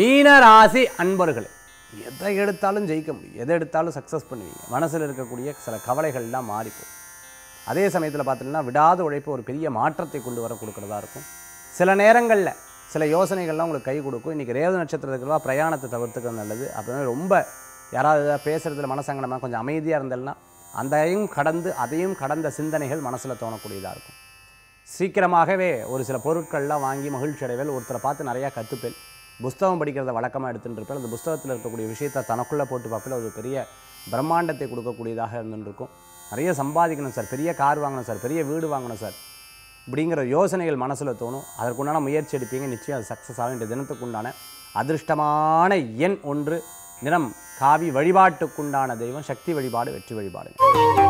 மீன ராசி அன்பர்களே எதை எடுத்தாலும் ஜெயிக்க முடியும் எதை எடுத்தாலும் சக்ஸஸ் பண்ணுவீங்க மனசில் இருக்கக்கூடிய சில கவலைகள்லாம் மாறிப்போம் அதே சமயத்தில் பார்த்தீங்கன்னா விடாத உழைப்பு ஒரு பெரிய மாற்றத்தை கொண்டு வர கொடுக்கறதா இருக்கும் சில நேரங்களில் சில யோசனைகள்லாம் உங்களுக்கு கை கொடுக்கும் இன்றைக்கி ரேவ நட்சத்திரத்துக்குவா பிரயாணத்தை தவிர்த்துக்கிறது நல்லது அப்புறமே ரொம்ப யாராவது ஏதாவது பேசுகிறதுல மனசங்கடமாக கொஞ்சம் அமைதியாக இருந்தேன்னா அதையும் கடந்து அதையும் கடந்த சிந்தனைகள் மனசில் தோணக்கூடியதாக இருக்கும் சீக்கிரமாகவே ஒரு சில பொருட்கள்லாம் வாங்கி மகிழ்ச்சி அடைவேல் ஒருத்தரை பார்த்து நிறையா கற்றுப்பேல் புஸ்தகம் படிக்கிறத வழக்கமாக எடுத்துட்டு இருப்பேன் அந்த புஸ்தகத்தில் இருக்கக்கூடிய விஷயத்தை தனக்குள்ளே போட்டு பார்ப்பேன் அது ஒரு பெரிய பிரம்மாண்டத்தை கொடுக்கக்கூடியதாக இருந்துருக்கும் நிறைய சம்பாதிக்கணும் சார் பெரிய கார் வாங்கணும் சார் பெரிய வீடு வாங்கணும் சார் இப்படிங்கிற யோசனைகள் மனசில் தோணும் அதற்குண்டான முயற்சி எடுப்பீங்க நிச்சயம் அது சக்ஸஸ் ஆகும் இந்த தினத்துக்குண்டான அதிர்ஷ்டமான எண் ஒன்று நிறம் காவி வழிபாட்டுக்குண்டான தெய்வம் சக்தி வழிபாடு வெற்றி வழிபாடு